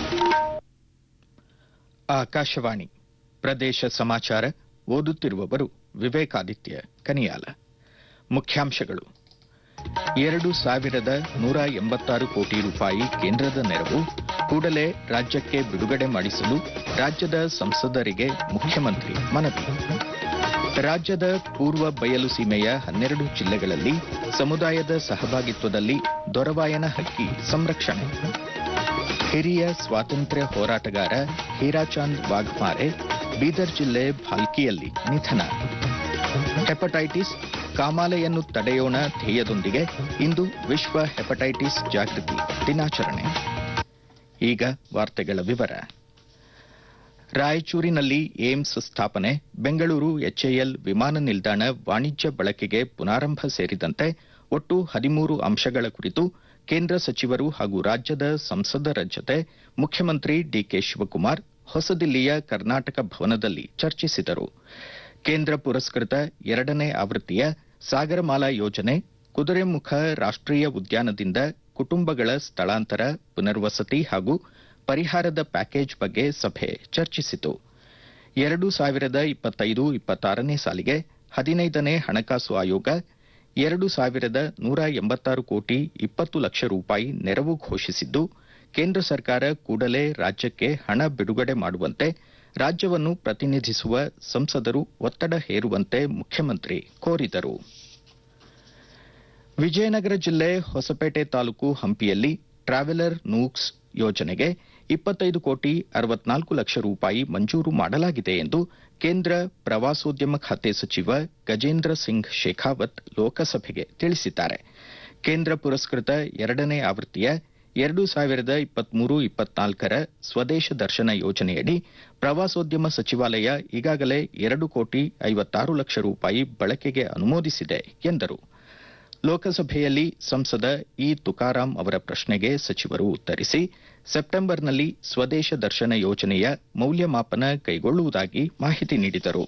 ಆಕಾಶವಾಣಿ ಪ್ರದೇಶ ಸಮಾಚಾರ ಓದುತ್ತಿರುವವರು ವಿವೇಕಾದಿತ್ಯ ಕನಿಯಾಲ ಮುಖ್ಯಾಂಶಗಳು ಎರಡು ಸಾವಿರದ ನೂರ ಎಂಬತ್ತಾರು ಕೋಟಿ ರೂಪಾಯಿ ಕೇಂದ್ರದ ನೆರವು ಕೂಡಲೇ ರಾಜ್ಯಕ್ಕೆ ಬಿಡುಗಡೆ ಮಾಡಿಸಲು ರಾಜ್ಯದ ಸಂಸದರಿಗೆ ಮುಖ್ಯಮಂತ್ರಿ ಮನವಿ ರಾಜ್ಯದ ಪೂರ್ವ ಬಯಲು ಸೀಮೆಯ ಹನ್ನೆರಡು ಜಿಲ್ಲೆಗಳಲ್ಲಿ ಸಮುದಾಯದ ಸಹಭಾಗಿತ್ವದಲ್ಲಿ ದೊರವಾಯನ ಹಕ್ಕಿ ಸಂರಕ್ಷಣೆ ಹಿರಿಯ ಸ್ವಾತಂತ್ರ್ಯ ಹೋರಾಟಗಾರ ಹೀರಾಚಾಂದ್ ವಾಘ್ಮಾರೆ ಬೀದರ್ ಜಿಲ್ಲೆ ಭಾಲ್ಕಿಯಲ್ಲಿ ನಿಧನ ಹೆಪಟೈಟಿಸ್ ಕಾಮಾಲೆಯನ್ನು ತಡೆಯೋಣ ಧ್ಯೇಯದೊಂದಿಗೆ ಇಂದು ವಿಶ್ವ ಹೆಪಟೈಟಿಸ್ ಜಾಗೃತಿ ದಿನಾಚರಣೆ ಈಗ ವಾರ್ತೆಗಳ ವಿವರ ರಾಯಚೂರಿನಲ್ಲಿ ಏಮ್ಸ್ ಸ್ಥಾಪನೆ ಬೆಂಗಳೂರು ಎಚ್ಎಎಲ್ ವಿಮಾನ ನಿಲ್ದಾಣ ವಾಣಿಜ್ಯ ಬಳಕೆಗೆ ಪುನಾರಂಭ ಸೇರಿದಂತೆ ಒಟ್ಟು ಹದಿಮೂರು ಅಂಶಗಳ ಕುರಿತು ಕೇಂದ್ರ ಸಚಿವರು ಹಾಗೂ ರಾಜ್ಯದ ಸಂಸದರ ಜತೆ ಮುಖ್ಯಮಂತ್ರಿ ಡಿಕೆ ಶಿವಕುಮಾರ್ ಹೊಸದಿಲ್ಲಿಯ ಕರ್ನಾಟಕ ಭವನದಲ್ಲಿ ಚರ್ಚಿಸಿದರು ಕೇಂದ್ರ ಪುರಸ್ಕೃತ ಎರಡನೇ ಆವೃತ್ತಿಯ ಸಾಗರಮಾಲಾ ಯೋಜನೆ ಕುದುರೆಮುಖ ರಾಷ್ಟೀಯ ಉದ್ಯಾನದಿಂದ ಕುಟುಂಬಗಳ ಸ್ಥಳಾಂತರ ಪುನರ್ವಸತಿ ಹಾಗೂ ಪರಿಹಾರದ ಪ್ಯಾಕೇಜ್ ಬಗ್ಗೆ ಸಭೆ ಚರ್ಚಿಸಿತು ಎರಡು ಸಾವಿರದ ಇಪ್ಪತ್ತೈದು ಇಪ್ಪತ್ತಾರನೇ ಸಾಲಿಗೆ ಹದಿನೈದನೇ ಹಣಕಾಸು ಆಯೋಗ ಎರಡು ಸಾವಿರದ ನೂರ ಎಂಬತ್ತಾರು ಕೋಟಿ ಇಪ್ಪತ್ತು ಲಕ್ಷ ರೂಪಾಯಿ ನೆರವು ಘೋಷಿಸಿದ್ದು ಕೇಂದ್ರ ಸರ್ಕಾರ ಕೂಡಲೇ ರಾಜ್ಯಕ್ಕೆ ಹಣ ಬಿಡುಗಡೆ ಮಾಡುವಂತೆ ರಾಜ್ಯವನ್ನು ಪ್ರತಿನಿಧಿಸುವ ಸಂಸದರು ಒತ್ತಡ ಹೇರುವಂತೆ ಮುಖ್ಯಮಂತ್ರಿ ಕೋರಿದರು ವಿಜಯನಗರ ಜಿಲ್ಲೆ ಹೊಸಪೇಟೆ ತಾಲೂಕು ಹಂಪಿಯಲ್ಲಿ ಟ್ರಾವೆಲರ್ ನೂಕ್ಸ್ ಯೋಜನೆಗೆ ಇಪ್ಪತ್ತೈದು ಕೋಟಿ ಅರವತ್ನಾಲ್ಕು ಲಕ್ಷ ರೂಪಾಯಿ ಮಂಜೂರು ಮಾಡಲಾಗಿದೆ ಎಂದು ಕೇಂದ್ರ ಪ್ರವಾಸೋದ್ಯಮ ಖಾತೆ ಸಚಿವ ಗಜೇಂದ್ರ ಸಿಂಗ್ ಶೇಖಾವತ್ ಲೋಕಸಭೆಗೆ ತಿಳಿಸಿದ್ದಾರೆ ಕೇಂದ್ರ ಪುರಸ್ಕೃತ ಎರಡನೇ ಆವೃತ್ತಿಯ ಎರಡು ಸಾವಿರದ ಇಪ್ಪತ್ಮೂರು ಇಪ್ಪತ್ನಾಲ್ಕರ ಸ್ವದೇಶ ದರ್ಶನ ಯೋಜನೆಯಡಿ ಪ್ರವಾಸೋದ್ಯಮ ಸಚಿವಾಲಯ ಈಗಾಗಲೇ ಎರಡು ಕೋಟಿ ಐವತ್ತಾರು ಲಕ್ಷ ರೂಪಾಯಿ ಬಳಕೆಗೆ ಅನುಮೋದಿಸಿದೆ ಎಂದರು ಲೋಕಸಭೆಯಲ್ಲಿ ಸಂಸದ ಇ ತುಕಾರಾಂ ಅವರ ಪ್ರಶ್ನೆಗೆ ಸಚಿವರು ಉತ್ತರಿಸಿ ಸೆಪ್ಟೆಂಬರ್ನಲ್ಲಿ ಸ್ವದೇಶ ದರ್ಶನ ಯೋಜನೆಯ ಮೌಲ್ಯಮಾಪನ ಕೈಗೊಳ್ಳುವುದಾಗಿ ಮಾಹಿತಿ ನೀಡಿದರು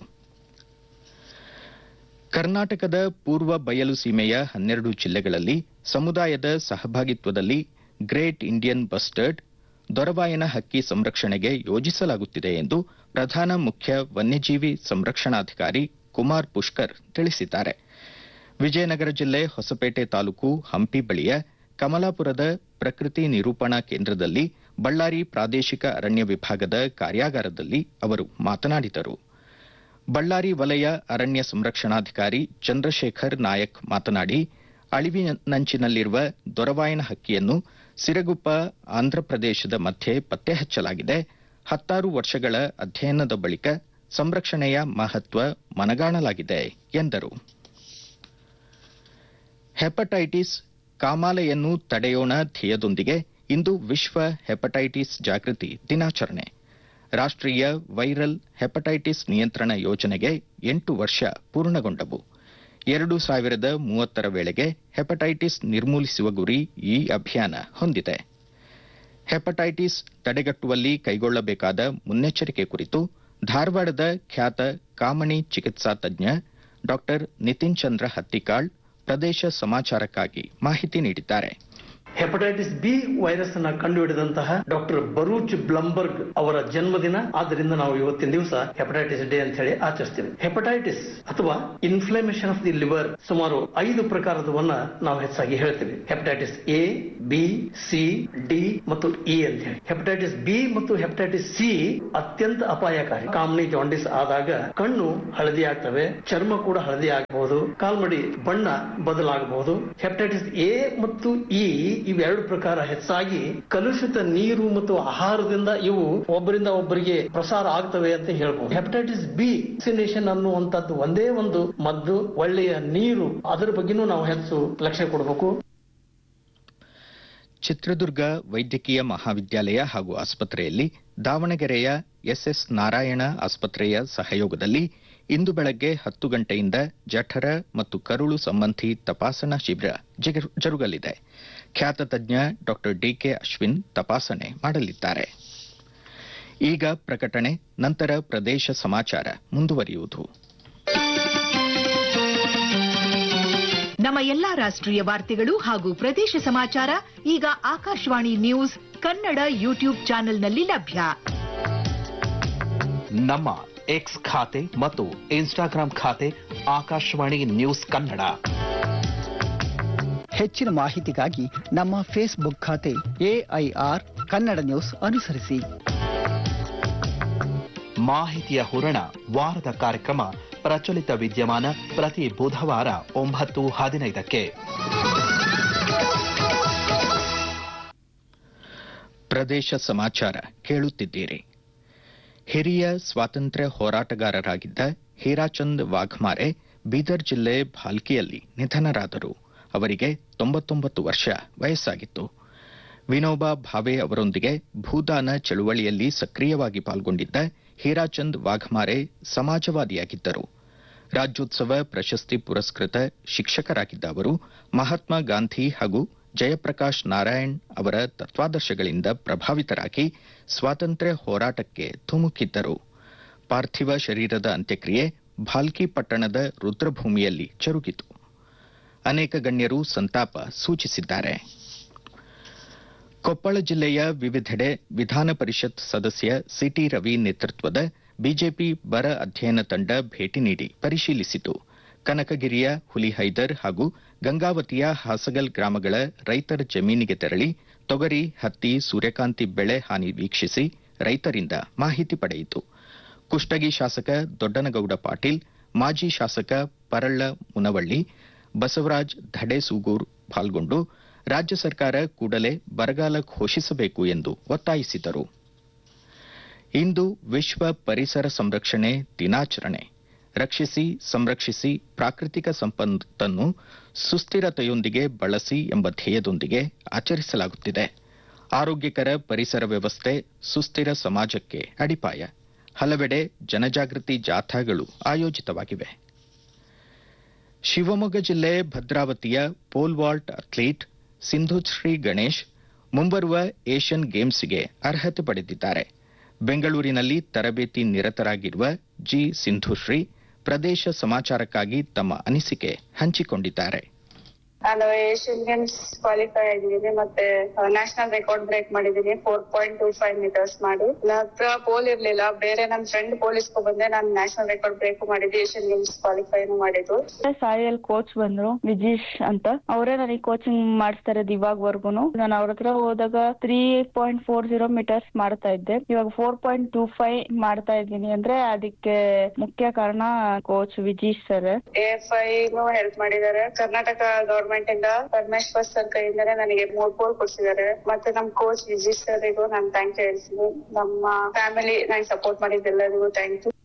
ಕರ್ನಾಟಕದ ಪೂರ್ವ ಬಯಲು ಸೀಮೆಯ ಹನ್ನೆರಡು ಜಿಲ್ಲೆಗಳಲ್ಲಿ ಸಮುದಾಯದ ಸಹಭಾಗಿತ್ವದಲ್ಲಿ ಗ್ರೇಟ್ ಇಂಡಿಯನ್ ಬಸ್ಟರ್ಡ್ ದೊರವಾಯನ ಹಕ್ಕಿ ಸಂರಕ್ಷಣೆಗೆ ಯೋಜಿಸಲಾಗುತ್ತಿದೆ ಎಂದು ಪ್ರಧಾನ ಮುಖ್ಯ ವನ್ಯಜೀವಿ ಸಂರಕ್ಷಣಾಧಿಕಾರಿ ಕುಮಾರ್ ಪುಷ್ಕರ್ ತಿಳಿಸಿದ್ದಾರೆ ವಿಜಯನಗರ ಜಿಲ್ಲೆ ಹೊಸಪೇಟೆ ತಾಲೂಕು ಹಂಪಿ ಬಳಿಯ ಕಮಲಾಪುರದ ಪ್ರಕೃತಿ ನಿರೂಪಣಾ ಕೇಂದ್ರದಲ್ಲಿ ಬಳ್ಳಾರಿ ಪ್ರಾದೇಶಿಕ ಅರಣ್ಯ ವಿಭಾಗದ ಕಾರ್ಯಾಗಾರದಲ್ಲಿ ಅವರು ಮಾತನಾಡಿದರು ಬಳ್ಳಾರಿ ವಲಯ ಅರಣ್ಯ ಸಂರಕ್ಷಣಾಧಿಕಾರಿ ಚಂದ್ರಶೇಖರ್ ನಾಯಕ್ ಮಾತನಾಡಿ ಅಳಿವಿನಂಚಿನಲ್ಲಿರುವ ದೊರವಾಯನ ಹಕ್ಕಿಯನ್ನು ಸಿರಗುಪ್ಪ ಆಂಧ್ರಪ್ರದೇಶದ ಮಧ್ಯೆ ಪತ್ತೆ ಹಚ್ಚಲಾಗಿದೆ ಹತ್ತಾರು ವರ್ಷಗಳ ಅಧ್ಯಯನದ ಬಳಿಕ ಸಂರಕ್ಷಣೆಯ ಮಹತ್ವ ಮನಗಾಣಲಾಗಿದೆ ಎಂದರು ಹೆಪಟೈಟಿಸ್ ಕಾಮಾಲೆಯನ್ನು ತಡೆಯೋಣ ಧ್ಯೇಯದೊಂದಿಗೆ ಇಂದು ವಿಶ್ವ ಹೆಪಟೈಟಿಸ್ ಜಾಗೃತಿ ದಿನಾಚರಣೆ ರಾಷ್ಟೀಯ ವೈರಲ್ ಹೆಪಟೈಟಿಸ್ ನಿಯಂತ್ರಣ ಯೋಜನೆಗೆ ಎಂಟು ವರ್ಷ ಪೂರ್ಣಗೊಂಡವು ಎರಡು ಸಾವಿರದ ಮೂವತ್ತರ ವೇಳೆಗೆ ಹೆಪಟೈಟಿಸ್ ನಿರ್ಮೂಲಿಸುವ ಗುರಿ ಈ ಅಭಿಯಾನ ಹೊಂದಿದೆ ಹೆಪಟೈಟಿಸ್ ತಡೆಗಟ್ಟುವಲ್ಲಿ ಕೈಗೊಳ್ಳಬೇಕಾದ ಮುನ್ನೆಚ್ಚರಿಕೆ ಕುರಿತು ಧಾರವಾಡದ ಖ್ಯಾತ ಕಾಮಣಿ ಚಿಕಿತ್ಸಾ ತಜ್ಞ ಡಾ ನಿತಿನ್ ಚಂದ್ರ ಹತ್ತಿಕಾಳ್ ಪ್ರದೇಶ ಸಮಾಚಾರಕ್ಕಾಗಿ ಮಾಹಿತಿ ನೀಡಿದ್ದಾರೆ ಹೆಪಟೈಟಿಸ್ ಬಿ ವೈರಸ್ ಅನ್ನ ಕಂಡುಹಿಡಿದಂತಹ ಡಾಕ್ಟರ್ ಬರೂಚ್ ಬ್ಲಂಬರ್ಗ್ ಅವರ ಜನ್ಮದಿನ ಆದ್ದರಿಂದ ನಾವು ಇವತ್ತಿನ ದಿವಸ ಹೆಪಟೈಟಿಸ್ ಡೇ ಅಂತ ಹೇಳಿ ಆಚರಿಸ್ತೀವಿ ಹೆಪಟೈಟಿಸ್ ಅಥವಾ ಇನ್ಫ್ಲಮೇಷನ್ ಆಫ್ ದಿ ಲಿವರ್ ಸುಮಾರು ಐದು ಪ್ರಕಾರದವನ್ನ ನಾವು ಹೆಚ್ಚಾಗಿ ಹೇಳ್ತೀವಿ hepatitis A B C D ಮತ್ತು ಇ ಅಂತ ಹೇಳಿ ಹೆಪಟೈಟಿಸ್ ಬಿ ಮತ್ತು ಹೆಪಟೈಟಿಸ್ ಸಿ ಅತ್ಯಂತ ಅಪಾಯಕಾರಿ ಕಾಮಣಿ ಜಾಂಡಿಸ್ ಆದಾಗ ಕಣ್ಣು ಹಳದಿ ಆಗ್ತವೆ ಚರ್ಮ ಕೂಡ ಹಳದಿ ಆಗಬಹುದು ಕಾಲ್ಮಡಿ ಬಣ್ಣ ಬದಲಾಗಬಹುದು ಹೆಪಟೈಟಿಸ್ ಎ ಮತ್ತು ಇ ಇವೆರಡು ಪ್ರಕಾರ ಹೆಚ್ಚಾಗಿ ಕಲುಷಿತ ನೀರು ಮತ್ತು ಆಹಾರದಿಂದ ಇವು ಒಬ್ಬರಿಂದ ಒಬ್ಬರಿಗೆ ಪ್ರಸಾರ ಆಗ್ತವೆ ಅಂತ ಹೇಳ್ಬಹುದು ಹೆಪಟೈಟಿಸ್ ಬಿ ವ್ಯಾಕ್ಸಿನೇಷನ್ ಅನ್ನುವಂಥದ್ದು ಒಂದೇ ಒಂದು ಮದ್ದು ಒಳ್ಳೆಯ ನೀರು ಅದರ ಬಗ್ಗೆನೂ ನಾವು ಹೆಚ್ಚು ಲಕ್ಷ್ಯ ಕೊಡಬೇಕು ಚಿತ್ರದುರ್ಗ ವೈದ್ಯಕೀಯ ಮಹಾವಿದ್ಯಾಲಯ ಹಾಗೂ ಆಸ್ಪತ್ರೆಯಲ್ಲಿ ದಾವಣಗೆರೆಯ ಎಸ್ಎಸ್ ನಾರಾಯಣ ಆಸ್ಪತ್ರೆಯ ಸಹಯೋಗದಲ್ಲಿ ಇಂದು ಬೆಳಗ್ಗೆ ಹತ್ತು ಗಂಟೆಯಿಂದ ಜಠರ ಮತ್ತು ಕರುಳು ಸಂಬಂಧಿ ತಪಾಸಣಾ ಶಿಬಿರ ಜರುಗಲಿದೆ ಖ್ಯಾತ ತಜ್ಞ ಡಾ ಡಿಕೆ ಅಶ್ವಿನ್ ತಪಾಸಣೆ ಮಾಡಲಿದ್ದಾರೆ ಈಗ ಪ್ರಕಟಣೆ ನಂತರ ಪ್ರದೇಶ ಸಮಾಚಾರ ಮುಂದುವರಿಯುವುದು ನಮ್ಮ ಎಲ್ಲಾ ರಾಷ್ಟ್ರೀಯ ವಾರ್ತೆಗಳು ಹಾಗೂ ಪ್ರದೇಶ ಸಮಾಚಾರ ಈಗ ಆಕಾಶವಾಣಿ ನ್ಯೂಸ್ ಕನ್ನಡ ಯೂಟ್ಯೂಬ್ ಚಾನೆಲ್ನಲ್ಲಿ ಲಭ್ಯ ನಮ್ಮ ಎಕ್ಸ್ ಖಾತೆ ಮತ್ತು ಇನ್ಸ್ಟಾಗ್ರಾಂ ಖಾತೆ ಆಕಾಶವಾಣಿ ನ್ಯೂಸ್ ಕನ್ನಡ ಹೆಚ್ಚಿನ ಮಾಹಿತಿಗಾಗಿ ನಮ್ಮ ಫೇಸ್ಬುಕ್ ಖಾತೆ ಎಐಆರ್ ಕನ್ನಡ ನ್ಯೂಸ್ ಅನುಸರಿಸಿ ಮಾಹಿತಿಯ ಹೂರಣ ವಾರದ ಕಾರ್ಯಕ್ರಮ ಪ್ರಚಲಿತ ವಿದ್ಯಮಾನ ಪ್ರತಿ ಬುಧವಾರ ಒಂಬತ್ತು ಹದಿನೈದಕ್ಕೆ ಪ್ರದೇಶ ಸಮಾಚಾರ ಕೇಳುತ್ತಿದ್ದೀರಿ ಹಿರಿಯ ಸ್ವಾತಂತ್ರ್ಯ ಹೋರಾಟಗಾರರಾಗಿದ್ದ ಹೀರಾಚಂದ್ ವಾಘಮಾರೆ ಬೀದರ್ ಜಿಲ್ಲೆ ಭಾಲ್ಕಿಯಲ್ಲಿ ನಿಧನರಾದರು ಅವರಿಗೆ ತೊಂಬತ್ತೊಂಬತ್ತು ವರ್ಷ ವಯಸ್ಸಾಗಿತ್ತು ವಿನೋಬಾ ಭಾವೆ ಅವರೊಂದಿಗೆ ಭೂದಾನ ಚಳುವಳಿಯಲ್ಲಿ ಸಕ್ರಿಯವಾಗಿ ಪಾಲ್ಗೊಂಡಿದ್ದ ಹೀರಾಚಂದ್ ವಾಘಮಾರೆ ಸಮಾಜವಾದಿಯಾಗಿದ್ದರು ರಾಜ್ಯೋತ್ಸವ ಪ್ರಶಸ್ತಿ ಪುರಸ್ಕೃತ ಶಿಕ್ಷಕರಾಗಿದ್ದ ಅವರು ಮಹಾತ್ಮ ಗಾಂಧಿ ಹಾಗೂ ಜಯಪ್ರಕಾಶ್ ನಾರಾಯಣ್ ಅವರ ತತ್ವಾದರ್ಶಗಳಿಂದ ಪ್ರಭಾವಿತರಾಗಿ ಸ್ವಾತಂತ್ರ್ಯ ಹೋರಾಟಕ್ಕೆ ಧುಮುಕಿದ್ದರು ಪಾರ್ಥಿವ ಶರೀರದ ಅಂತ್ಯಕ್ರಿಯೆ ಭಾಲ್ಕಿ ಪಟ್ಟಣದ ರುದ್ರಭೂಮಿಯಲ್ಲಿ ಜರುಗಿತು ಅನೇಕ ಗಣ್ಯರು ಸಂತಾಪ ಸೂಚಿಸಿದ್ದಾರೆ ಕೊಪ್ಪಳ ಜಿಲ್ಲೆಯ ವಿವಿಧೆಡೆ ವಿಧಾನ ಪರಿಷತ್ ಸದಸ್ಯ ಸಿಟಿ ರವಿ ನೇತೃತ್ವದ ಬಿಜೆಪಿ ಬರ ಅಧ್ಯಯನ ತಂಡ ಭೇಟಿ ನೀಡಿ ಪರಿಶೀಲಿಸಿತು ಕನಕಗಿರಿಯ ಹುಲಿಹೈದರ್ ಹಾಗೂ ಗಂಗಾವತಿಯ ಹಾಸಗಲ್ ಗ್ರಾಮಗಳ ರೈತರ ಜಮೀನಿಗೆ ತೆರಳಿ ತೊಗರಿ ಹತ್ತಿ ಸೂರ್ಯಕಾಂತಿ ಬೆಳೆ ಹಾನಿ ವೀಕ್ಷಿಸಿ ರೈತರಿಂದ ಮಾಹಿತಿ ಪಡೆಯಿತು ಕುಷ್ಟಗಿ ಶಾಸಕ ದೊಡ್ಡನಗೌಡ ಪಾಟೀಲ್ ಮಾಜಿ ಶಾಸಕ ಪರಳ್ಳ ಮುನವಳ್ಳಿ ಬಸವರಾಜ್ ಧಡೆಸೂಗೂರ್ ಪಾಲ್ಗೊಂಡು ರಾಜ್ಯ ಸರ್ಕಾರ ಕೂಡಲೇ ಬರಗಾಲ ಘೋಷಿಸಬೇಕು ಎಂದು ಒತ್ತಾಯಿಸಿದರು ಇಂದು ವಿಶ್ವ ಪರಿಸರ ಸಂರಕ್ಷಣೆ ದಿನಾಚರಣೆ ರಕ್ಷಿಸಿ ಸಂರಕ್ಷಿಸಿ ಪ್ರಾಕೃತಿಕ ಸಂಪತ್ತನ್ನು ಸುಸ್ಥಿರತೆಯೊಂದಿಗೆ ಬಳಸಿ ಎಂಬ ಧ್ಯೇಯದೊಂದಿಗೆ ಆಚರಿಸಲಾಗುತ್ತಿದೆ ಆರೋಗ್ಯಕರ ಪರಿಸರ ವ್ಯವಸ್ಥೆ ಸುಸ್ಥಿರ ಸಮಾಜಕ್ಕೆ ಅಡಿಪಾಯ ಹಲವೆಡೆ ಜನಜಾಗೃತಿ ಜಾಥಾಗಳು ಆಯೋಜಿತವಾಗಿವೆ ಶಿವಮೊಗ್ಗ ಜಿಲ್ಲೆ ಭದ್ರಾವತಿಯ pole vault athlete Sindhushree Ganesh ಮುಂಬರುವ ಏಷ್ಯನ್ ಗೇಮ್ಸ್ಗೆ ಅರ್ಹತೆ ಪಡೆದಿದ್ದಾರೆ ಬೆಂಗಳೂರಿನಲ್ಲಿ ತರಬೇತಿ ನಿರತರಾಗಿರುವ ಜಿ ಸಿಂಧುಶ್ರೀ ಪ್ರದೇಶ ಸಮಾಚಾರಕ್ಕಾಗಿ ತಮ್ಮ ಅನಿಸಿಕೆ ಹಂಚಿಕೊಂಡಿದ್ದಾರೆ ನಾನು ಏಷ್ಯನ್ ಗೇಮ್ಸ್ ಕ್ವಾಲಿಫೈ ಆಗಿದ್ದೀನಿ ಮತ್ತೆ ನ್ಯಾಷನಲ್ ರೆಕಾರ್ಡ್ ಬ್ರೇಕ್ ಮಾಡಿದ್ದೀನಿ four point two five metres ಮಾಡಿ ನನ್ನ ಹತ್ರ ಪೋಲ್ ಇರ್ಲಿಲ್ಲ ಬೇರೆ ನನ್ನ ಫ್ರೆಂಡ್ ಪೋಲ್ ಇಸ್ಕೊ ಬಂದೆ ನಾನು ನ್ಯಾಷನಲ್ ರೆಕಾರ್ಡ್ ಬ್ರೇಕ್ ಮಾಡಿದ್ದೆ ಏಷ್ಯನ್ ಗೇಮ್ಸ್ ಕ್ವಾಲಿಫೈ ಮಾಡಿದ್ದು ಸಾಯಿಲ್ ಕೋಚ್ ಬಂದ್ರು ವಿಜೀಶ್ ಅಂತ ಅವರೇ ನನಗೆ ಕೋಚಿಂಗ್ ಮಾಡಿಸ್ತಾ ಇರೋದು ಇವಾಗವರೆಗೂ ನಾನು ಅವ್ರ ಹತ್ರ ಹೋದಾಗ three point four zero metres ಮಾಡ್ತಾ ಇದ್ದೆ ಇವಾಗ ಫೋರ್ ಪಾಯಿಂಟ್ ಟೂ ಫೈವ್ ಮಾಡ್ತಾ ಇದ್ದೀನಿ ಅಂದ್ರೆ ಅದಕ್ಕೆ ಮುಖ್ಯ ಕಾರಣ coach Vijeesh sir A F ಐನು ಹೆಲ್ಪ್ ಮಾಡಿದ್ದಾರೆ ಕರ್ನಾಟಕ ಗವರ್ಮೆಂಟ್ ಇಂದ ಪರಮೇಶ್ವರ್ ಸರ್ ಕೈಯಿಂದನೇ ನನಗೆ ಮೂರ್ ಪೋಲ್ ಕೊಡ್ಸಿದ್ದಾರೆ ಮತ್ತೆ ನಮ್ ಕೋಚ್ ವಿಜೀಶ್ ಸರ್ಗೂ ನಾನು ಥ್ಯಾಂಕ್ ಯು ಹೇಳ್ತೀನಿ ನಮ್ಮ ಫ್ಯಾಮಿಲಿ ನಂಗೆ ಸಪೋರ್ಟ್ ಮಾಡಿದ್ದೆಲ್ಲರಿಗೂ ಥ್ಯಾಂಕ್ ಯು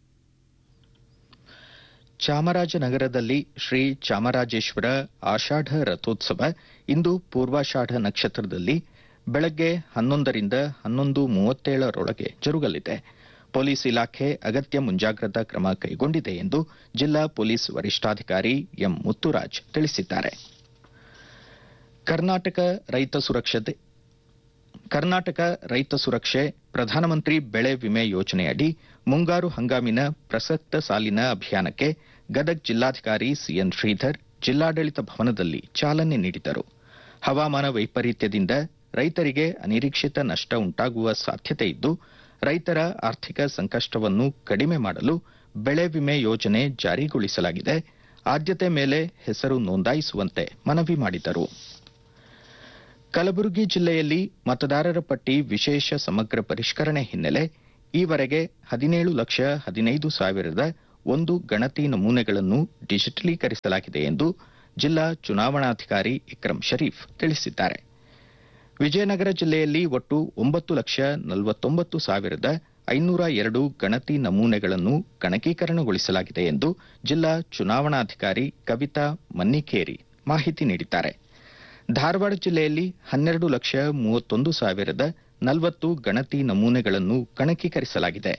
ಚಾಮರಾಜನಗರದಲ್ಲಿ ಶ್ರೀ ಚಾಮರಾಜೇಶ್ವರ ಆಷಾಢ ರಥೋತ್ಸವ ಇಂದು ಪೂರ್ವಾಷಾಢ ನಕ್ಷತ್ರದಲ್ಲಿ ಬೆಳಗ್ಗೆ ಹನ್ನೊಂದರಿಂದ ಹನ್ನೊಂದು ಮೂವತ್ತೇಳರೊಳಗೆ ಜರುಗಲಿದೆ ಪೊಲೀಸ್ ಇಲಾಖೆ ಅಗತ್ಯ ಮುಂಜಾಗ್ರತಾ ಕ್ರಮ ಕೈಗೊಂಡಿದೆ ಎಂದು ಜಿಲ್ಲಾ ಪೊಲೀಸ್ ವರಿಷ್ಠಾಧಿಕಾರಿ ಎಂ ಮುತ್ತುರಾಜ್ ತಿಳಿಸಿದ್ದಾರೆ ಕರ್ನಾಟಕ ರೈತ ಸುರಕ್ಷತೆ ಕರ್ನಾಟಕ ರೈತ ಸುರಕ್ಷೆ ಪ್ರಧಾನಮಂತ್ರಿ ಬೆಳೆ ವಿಮೆ ಯೋಜನೆಯಡಿ ಮುಂಗಾರು ಹಂಗಾಮಿನ ಪ್ರಸಕ್ತ ಸಾಲಿನ ಅಭಿಯಾನಕ್ಕೆ ಗದಗ್ ಜಿಲ್ಲಾಧಿಕಾರಿ ಸಿಎನ್ ಶ್ರೀಧರ್ ಜಿಲ್ಲಾಡಳಿತ ಭವನದಲ್ಲಿ ಚಾಲನೆ ನೀಡಿದರು ಹವಾಮಾನ ವೈಪರೀತ್ಯದಿಂದ ರೈತರಿಗೆ ಅನಿರೀಕ್ಷಿತ ನಷ್ಟ ಉಂಟಾಗುವ ಸಾಧ್ಯತೆ ಇದ್ದು ರೈತರ ಆರ್ಥಿಕ ಸಂಕಷ್ಟವನ್ನು ಕಡಿಮೆ ಮಾಡಲು ಬೆಳೆ ವಿಮೆ ಯೋಜನೆ ಜಾರಿಗೊಳಿಸಲಾಗಿದೆ ಆದ್ಯತೆ ಮೇಲೆ ಹೆಸರು ನೋಂದಾಯಿಸುವಂತೆ ಮನವಿ ಮಾಡಿದರು ಕಲಬುರಗಿ ಜಿಲ್ಲೆಯಲ್ಲಿ ಮತದಾರರ ಪಟ್ಟಿ ವಿಶೇಷ ಸಮಗ್ರ ಪರಿಷ್ಕರಣೆ ಹಿನ್ನೆಲೆ ಈವರೆಗೆ ಹದಿನೇಳು ಲಕ್ಷ ಹದಿನೈದು ಸಾವಿರದ ಒಂದು ಗಣತಿ ನಮೂನೆಗಳನ್ನು ಡಿಜಿಟಲೀಕರಿಸಲಾಗಿದೆ ಎಂದು ಜಿಲ್ಲಾ ಚುನಾವಣಾಧಿಕಾರಿ ಇಕ್ರಂ ಶರೀಫ್ ತಿಳಿಸಿದ್ದಾರೆ ವಿಜಯನಗರ ಜಿಲ್ಲೆಯಲ್ಲಿ ಒಟ್ಟು ಒಂಬತ್ತು ಲಕ್ಷ ನಲವತ್ತೊಂಬತ್ತು ಸಾವಿರದ ಐನೂರ ಎರಡು ಗಣತಿ ನಮೂನೆಗಳನ್ನು ಗಣಕೀಕರಣಗೊಳಿಸಲಾಗಿದೆ ಎಂದು ಜಿಲ್ಲಾ ಚುನಾವಣಾಧಿಕಾರಿ ಕವಿತಾ ಮನ್ನಿಕೇರಿ ಮಾಹಿತಿ ನೀಡಿದ್ದಾರೆ ಧಾರವಾಡ ಜಿಲ್ಲೆಯಲ್ಲಿ ಹನ್ನೆರಡು ಲಕ್ಷ ಮೂವತ್ತೊಂದು ಸಾವಿರದ ನಲವತ್ತು ಗಣತಿ ನಮೂನೆಗಳನ್ನು ಗಣಕೀಕರಿಸಲಾಗಿದೆ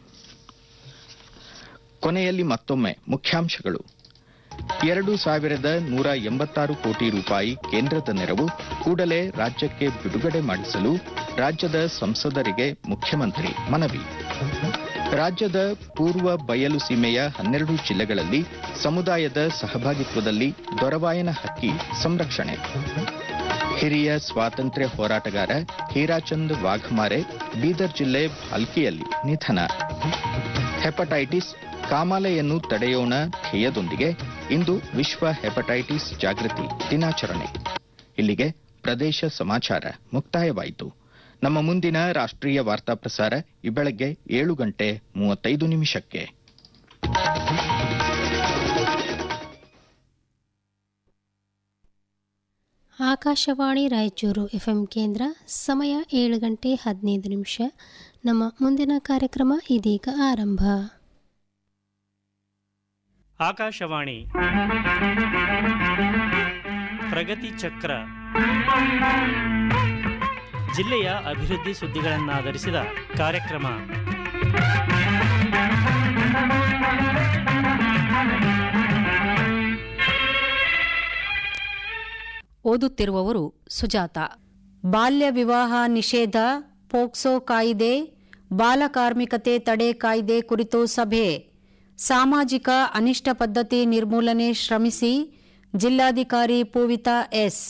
ಕೊನೆಯಲ್ಲಿ ಮತ್ತೊಮ್ಮೆ ಮುಖ್ಯಾಂಶಗಳು ಎರಡು ಸಾವಿರದ ನೂರ ಎಂಬತ್ತಾರು ಕೋಟಿ ರೂಪಾಯಿ ಕೇಂದ್ರದ ನೆರವು ಕೂಡಲೇ ರಾಜ್ಯಕ್ಕೆ ಬಿಡುಗಡೆ ಮಾಡಿಸಲು ರಾಜ್ಯದ ಸಂಸದರಿಗೆ ಮುಖ್ಯಮಂತ್ರಿ ಮನವಿ ರಾಜ್ಯದ ಪೂರ್ವ ಬಯಲು ಸೀಮೆಯ ಹನ್ನೆರಡು ಜಿಲ್ಲೆಗಳಲ್ಲಿ ಸಮುದಾಯದ ಸಹಭಾಗಿತ್ವದಲ್ಲಿ ದೊರವಾಯನ ಹಕ್ಕಿ ಸಂರಕ್ಷಣೆ ಹಿರಿಯ ಸ್ವಾತಂತ್ರ್ಯ ಹೋರಾಟಗಾರ ಹೀರಾಚಂದ್ ವಾಘಮಾರೆ ಬೀದರ್ ಜಿಲ್ಲೆ ಭಾಲ್ಕಿಯಲ್ಲಿ ನಿಧನ ಹೆಪಟೈಟಿಸ್ ಕಾಮಾಲೆಯನ್ನು ತಡೆಯೋಣ ಧ್ಯೇಯದೊಂದಿಗೆ ಇಂದು ವಿಶ್ವ ಹೆಪಟೈಟಿಸ್ ಜಾಗೃತಿ ದಿನಾಚರಣೆ ಇಲ್ಲಿಗೆ ಪ್ರದೇಶ ಸಮಾಚಾರ ಮುಕ್ತಾಯವಾಯಿತು ನಮ್ಮ ಮುಂದಿನ ರಾಷ್ಟ್ರೀಯ ವಾರ್ತಾ ಪ್ರಸಾರ ಈ ಬೆಳಗ್ಗೆ ಏಳು ಗಂಟೆ ಮೂವತ್ತೈದು ನಿಮಿಷಕ್ಕೆ ಆಕಾಶವಾಣಿ ರಾಯಚೂರು ಎಫ್ಎಂ ಕೇಂದ್ರ ಸಮಯ ಏಳು ಗಂಟೆ ಹದಿನೈದು ನಿಮಿಷ ನಮ್ಮ ಮುಂದಿನ ಕಾರ್ಯಕ್ರಮ ಇದೀಗ ಆರಂಭ ಆಕಾಶವಾಣಿ ಪ್ರಗತಿ ಚಕ್ರ ಜಿಲ್ಲೆಯ ಅಭಿವೃದ್ಧಿ ಸುದ್ದಿಗಳನ್ನಾಧರಿಸಿದ ಕಾರ್ಯಕ್ರಮ ಓದುತ್ತಿರುವವರು ಸುಜಾತ ಬಾಲ್ಯ ವಿವಾಹ ನಿಷೇಧ ಪೋಕ್ಸೋ ಕಾಯಿದೆ ಬಾಲಕಾರ್ಮಿಕತೆ ತಡೆ ಕಾಯ್ದೆ ಕುರಿತು ಸಭೆ ಸಾಮಾಜಿಕ ಅನಿಷ್ಟ ಪದ್ಧತಿ ನಿರ್ಮೂಲನೆ ಶ್ರಮಿಸಿ ಜಿಲ್ಲಾಧಿಕಾರಿ ಪೂವಿತಾ ಎಸ್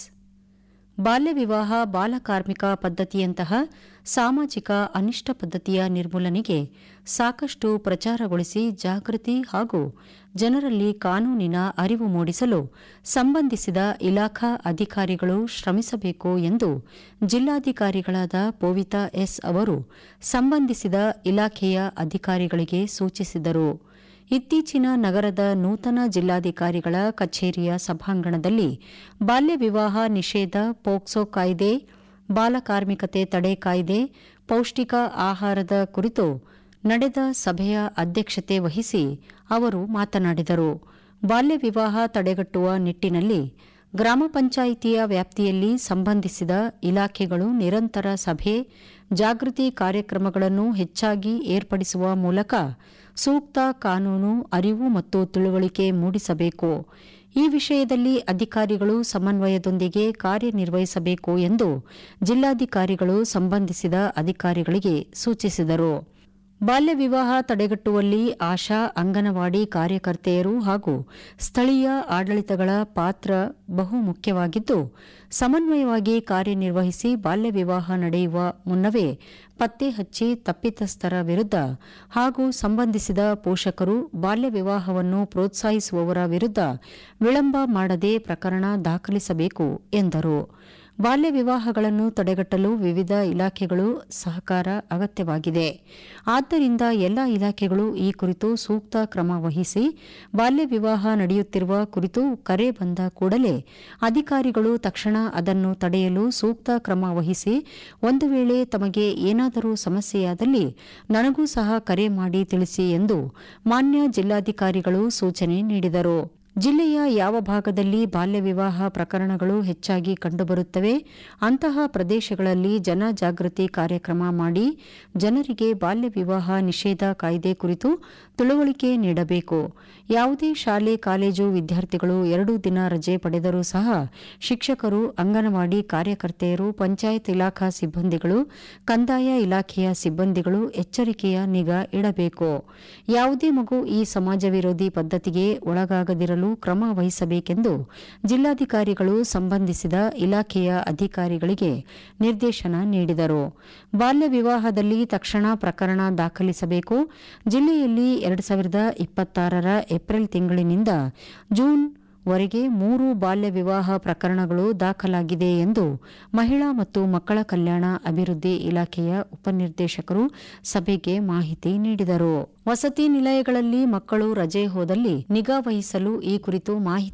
ಬಾಲ್ಯ ವಿವಾಹ ಬಾಲಕಾರ್ಮಿಕ ಪದ್ಧತಿಯಂತಹ ಸಾಮಾಜಿಕ ಅನಿಷ್ಟ ಪದ್ಧತಿಯ ನಿರ್ಮೂಲನೆಗೆ ಸಾಕಷ್ಟು ಪ್ರಚಾರಗೊಳಿಸಿ ಜಾಗೃತಿ ಹಾಗೂ ಜನರಲ್ಲಿ ಕಾನೂನಿನ ಅರಿವು ಮೂಡಿಸಲು ಸಂಬಂಧಿಸಿದ ಇಲಾಖಾ ಅಧಿಕಾರಿಗಳು ಶ್ರಮಿಸಬೇಕು ಎಂದು ಜಿಲ್ಲಾಧಿಕಾರಿಗಳಾದ ಪೋವಿತಾ ಎಸ್ ಅವರು ಸಂಬಂಧಿಸಿದ ಇಲಾಖೆಯ ಅಧಿಕಾರಿಗಳಿಗೆ ಸೂಚಿಸಿದರು ಇತ್ತೀಚಿನ ನಗರದ ನೂತನ ಜಿಲ್ಲಾಧಿಕಾರಿಗಳ ಕಚೇರಿಯ ಸಭಾಂಗಣದಲ್ಲಿ ಬಾಲ್ಯ ವಿವಾಹ ನಿಷೇಧ ಪೋಕ್ಸೋ ಕಾಯ್ದೆ ಬಾಲಕಾರ್ಮಿಕತೆ ತಡೆ ಕಾಯ್ದೆ ಪೌಷ್ಟಿಕ ಆಹಾರದ ಕುರಿತು ನಡೆದ ಸಭೆಯ ಅಧ್ಯಕ್ಷತೆ ವಹಿಸಿ ಅವರು ಮಾತನಾಡಿದರು ಬಾಲ್ಯ ವಿವಾಹ ತಡೆಗಟ್ಟುವ ನಿಟ್ಟಿನಲ್ಲಿ ಗ್ರಾಮ ಪಂಚಾಯಿತಿಯ ವ್ಯಾಪ್ತಿಯಲ್ಲಿ ಸಂಬಂಧಿಸಿದ ಇಲಾಖೆಗಳು ನಿರಂತರ ಸಭೆ ಜಾಗೃತಿ ಕಾರ್ಯಕ್ರಮಗಳನ್ನು ಹೆಚ್ಚಾಗಿ ಏರ್ಪಡಿಸುವ ಮೂಲಕ ಸೂಕ್ತ ಕಾನೂನು ಅರಿವು ಮತ್ತು ತಿಳುವಳಿಕೆ ಮೂಡಿಸಬೇಕು ಈ ವಿಷಯದಲ್ಲಿ ಅಧಿಕಾರಿಗಳು ಸಮನ್ವಯದೊಂದಿಗೆ ಕಾರ್ಯನಿರ್ವಹಿಸಬೇಕು ಎಂದು ಜಿಲ್ಲಾಧಿಕಾರಿಗಳು ಸಂಬಂಧಿಸಿದ ಅಧಿಕಾರಿಗಳಿಗೆ ಸೂಚಿಸಿದರು ಬಾಲ್ಯ ವಿವಾಹ ತಡೆಗಟ್ಟುವಲ್ಲಿ ಆಶಾ ಅಂಗನವಾಡಿ ಕಾರ್ಯಕರ್ತೆಯರು ಹಾಗೂ ಸ್ಥಳೀಯ ಆಡಳಿತಗಳ ಪಾತ್ರ ಬಹು ಮುಖ್ಯವಾಗಿದ್ದು ಸಮನ್ವಯವಾಗಿ ಕಾರ್ಯನಿರ್ವಹಿಸಿ ಬಾಲ್ಯ ವಿವಾಹ ನಡೆಯುವ ಮುನ್ನವೇ ಪತ್ತೆ ಹಚ್ಚಿ ತಪ್ಪಿತಸ್ಥರ ವಿರುದ್ಧ ಹಾಗೂ ಸಂಬಂಧಿಸಿದ ಪೋಷಕರು ಬಾಲ್ಯ ವಿವಾಹವನ್ನು ಪ್ರೋತ್ಸಾಹಿಸುವವರ ವಿರುದ್ಧ ವಿಳಂಬ ಮಾಡದೆ ಪ್ರಕರಣ ದಾಖಲಿಸಬೇಕು ಎಂದರು ಬಾಲ್ಯ ವಿವಾಹಗಳನ್ನು ತಡೆಗಟ್ಟಲು ವಿವಿಧ ಇಲಾಖೆಗಳು ಸಹಕಾರ ಅಗತ್ಯವಾಗಿದೆ ಆದ್ದರಿಂದ ಎಲ್ಲ ಇಲಾಖೆಗಳು ಈ ಕುರಿತು ಸೂಕ್ತ ಕ್ರಮ ವಹಿಸಿ ಬಾಲ್ಯ ವಿವಾಹ ನಡೆಯುತ್ತಿರುವ ಕುರಿತು ಕರೆ ಬಂದ ಕೂಡಲೇ ಅಧಿಕಾರಿಗಳು ತಕ್ಷಣ ಅದನ್ನು ತಡೆಯಲು ಸೂಕ್ತ ಕ್ರಮ ವಹಿಸಿ ಒಂದು ವೇಳೆ ತಮಗೆ ಏನಾದರೂ ಸಮಸ್ಯೆಯಾದಲ್ಲಿ ನನಗೂ ಸಹ ಕರೆ ಮಾಡಿ ತಿಳಿಸಿ ಎಂದು ಮಾನ್ಯ ಜಿಲ್ಲಾಧಿಕಾರಿಗಳು ಸೂಚನೆ ನೀಡಿದರು ಜಿಲ್ಲೆಯ ಯಾವ ಭಾಗದಲ್ಲಿ ಬಾಲ್ಯ ವಿವಾಹ ಪ್ರಕರಣಗಳು ಹೆಚ್ಚಾಗಿ ಕಂಡುಬರುತ್ತವೆ ಅಂತಹ ಪ್ರದೇಶಗಳಲ್ಲಿ ಜನಜಾಗೃತಿ ಕಾರ್ಯಕ್ರಮ ಮಾಡಿ ಜನರಿಗೆ ಬಾಲ್ಯ ವಿವಾಹ ನಿಷೇಧ ಕಾಯ್ದೆ ಕುರಿತು ತಿಳುವಳಿಕೆ ನೀಡಬೇಕು ಯಾವುದೇ ಶಾಲೆ ಕಾಲೇಜು ವಿದ್ಯಾರ್ಥಿಗಳು ಎರಡು ದಿನ ರಜೆ ಪಡೆದರೂ ಸಹ ಶಿಕ್ಷಕರು ಅಂಗನವಾಡಿ ಕಾರ್ಯಕರ್ತೆಯರು ಪಂಚಾಯತ್ ಇಲಾಖಾ ಸಿಬ್ಬಂದಿಗಳು ಕಂದಾಯ ಇಲಾಖೆಯ ಸಿಬ್ಬಂದಿಗಳು ಎಚ್ಚರಿಕೆಯ ನಿಗಾ ಇಡಬೇಕು ಯಾವುದೇ ಮಗು ಈ ಸಮಾಜ ವಿರೋಧಿ ಪದ್ಧತಿಗೆ ಒಳಗಾಗದಿರಲು ಕ್ರಮ ವಹಿಸಬೇಕೆಂದು ಜಿಲ್ಲಾಧಿಕಾರಿಗಳು ಸಂಬಂಧಿಸಿದ ಇಲಾಖೆಯ ಅಧಿಕಾರಿಗಳಿಗೆ ನಿರ್ದೇಶನ ನೀಡಿದರು ಬಾಲ್ಯ ವಿವಾಹದಲ್ಲಿ ತಕ್ಷಣ ಪ್ರಕರಣ ದಾಖಲಿಸಬೇಕು ಜಿಲ್ಲೆಯಲ್ಲಿ ಎರಡು ಸಾವಿರದ ಇಪ್ಪತ್ತಾರರ ಏಪ್ರಿಲ್ ತಿಂಗಳಿನಿಂದ ಜೂನ್ ವರೆಗೆ ಮೂರು ಬಾಲ್ಯ ವಿವಾಹ ಪ್ರಕರಣಗಳು ದಾಖಲಾಗಿದೆ ಎಂದು ಮಹಿಳಾ ಮತ್ತು ಮಕ್ಕಳ ಕಲ್ಯಾಣ ಅಭಿವೃದ್ಧಿ ಇಲಾಖೆಯ ಉಪನಿರ್ದೇಶಕರು ಸಭೆಗೆ ಮಾಹಿತಿ ನೀಡಿದರು ವಸತಿ ನಿಲಯಗಳಲ್ಲಿ ಮಕ್ಕಳು ರಜೆ ಹೋದಲ್ಲಿ ನಿಗಾ ವಹಿಸಲು ಈ ಕುರಿತು ಮಾಹಿತಿ